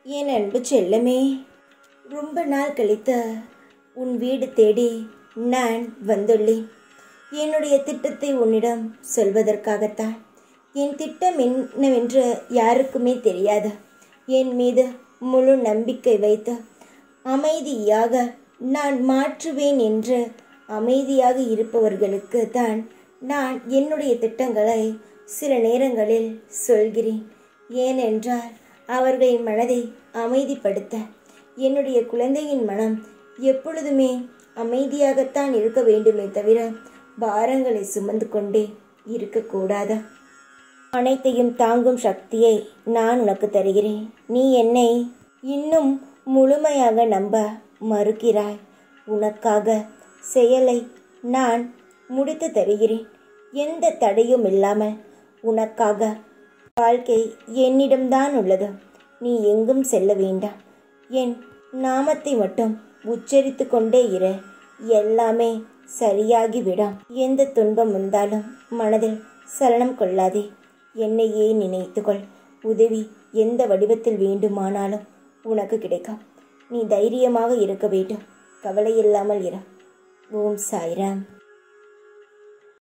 என் அன்பு செல்லமே ரொம்ப நாள் கழித்து உன் வீடு தேடி நான் வந்துள்ளேன் என்னுடைய திட்டத்தை உன்னிடம் சொல்வதற்காகத்தான் என் திட்டம் என்னவென்று யாருக்குமே தெரியாது என் மீது முழு நம்பிக்கை வைத்து அமைதியாக நான் மாற்றுவேன் என்று அமைதியாக இருப்பவர்களுக்கு தான் நான் என்னுடைய திட்டங்களை சில நேரங்களில் சொல்கிறேன் ஏனென்றால் அவர்களின் மனதை அமைதிப்படுத்த என்னுடைய குழந்தையின் மனம் எப்பொழுதுமே அமைதியாகத்தான் இருக்க வேண்டுமே தவிர பாரங்களை சுமந்து கொண்டே இருக்கக்கூடாது அனைத்தையும் தாங்கும் சக்தியை நான் உனக்கு தருகிறேன் நீ என்னை இன்னும் முழுமையாக நம்ப மறுக்கிறாய் உனக்காக செயலை நான் முடித்து தருகிறேன் எந்த தடையும் இல்லாமல் உனக்காக வாழ்க்கை என்னிடம்தான் உள்ளது நீ எங்கும் செல்ல வேண்டாம் என் நாமத்தை மட்டும் உச்சரித்து கொண்டே இரு எல்லாமே சரியாகிவிடும் எந்த துன்பம் வந்தாலும் மனதில் சலனம் கொள்ளாதே என்னையே நினைத்துக்கொள் உதவி எந்த வடிவத்தில் வேண்டுமானாலும் உனக்கு கிடைக்கும் நீ தைரியமாக இருக்க வேண்டும் கவலை இல்லாமல் இரு ஓம் சாய்ராம்